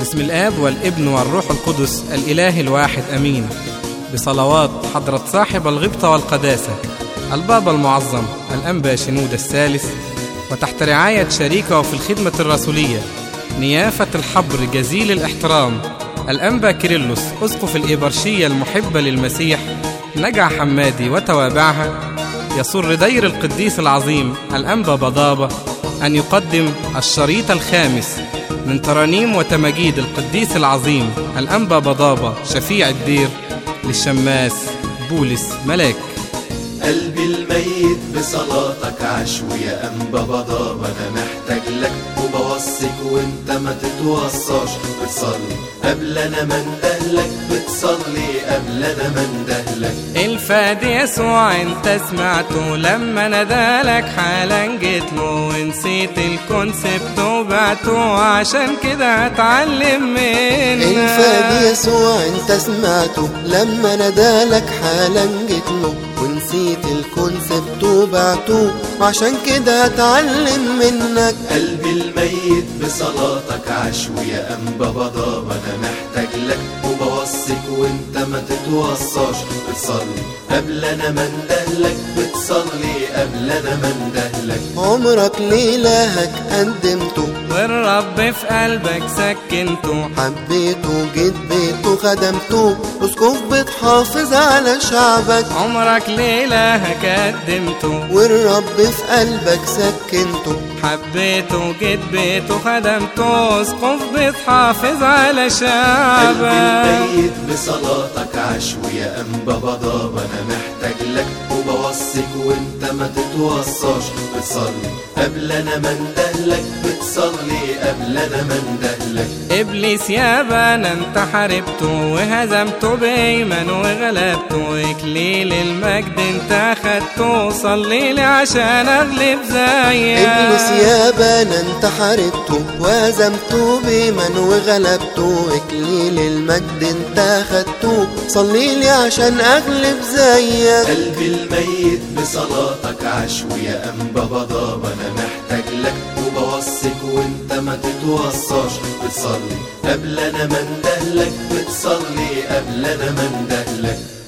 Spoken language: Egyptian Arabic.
بسم الآب والابن والروح القدس الإله الواحد أمين بصلوات حضرة صاحب الغبطة والقداسة البابا المعظم الأنبا شنود الثالث وتحت رعاية شريكه في الخدمة الرسولية نيافة الحبر جزيل الاحترام الأنبا كيرلس أسقف الإبرشية المحبة للمسيح نجع حمادي وتوابعها يسر دير القديس العظيم الأنبا بضابة أن يقدم الشريط الخامس من ترانيم وتماجيد القديس العظيم الأنبا بضابة شفيع الدير للشماس بولس ملاك قلبي الميت بصلاتك عشو يا أنبا بضابة أنا محتاج لك وبوصيك وانت ما تتوصاش بتصلي قبل أنا ما اندهلك بتصلي قبل أنا ما اندهلك الفاد يسوع انت سمعته لما نادالك حالا جيت له ونسيت الكونسبت وبعته عشان كده اتعلم منك الفادي يسوع انت سمعته لما نادالك حالا جيت له ونسيت الكونسبت وبعته وعشان كده اتعلم منك قلبي الميت بصلاتك عشو يا أنبا بضابة أنا محتاج لك وبوصيك وانت ما تتوصاش بتصلي قبل أنا ما اندهلك بتصلي قبل أنا ما اندهلك عمرك لإلهك قدمته والرب في قلبك سكنته حبيته جيت بيته خدمته اسكف بتحافظ على شعبك عمرك لإلهك قدمته والرب في قلبك سكنته حبيته جيت بيته خدمته اسقف بتحافظ على قلبي شعبك الميت بصلاتك عشو يا أنبا بضابة أنا محتاج لك وبوصيك وانت ما تتوصاش بتصلي قبل أنا ما اندهلك بتصلي قبل أنا ما اندهلك ابليس يا بنا انت حاربته وهزمته بايمان وغلبته اكليل المجد انت اخدته صلي لي عشان اغلب زيك ابليس يا بنا انت حاربته وهزمته بمن وغلبته اكليل المجد انت اخدته صلي لي عشان اغلب زيك قلبي الميت بصلاتك عشو يا أنبا بضابة أنا محتاج لك وبوصيك وانت ما تتوصاش بتصلي قبل أنا ما اندهلك بتصلي قبل أنا ما اندهلك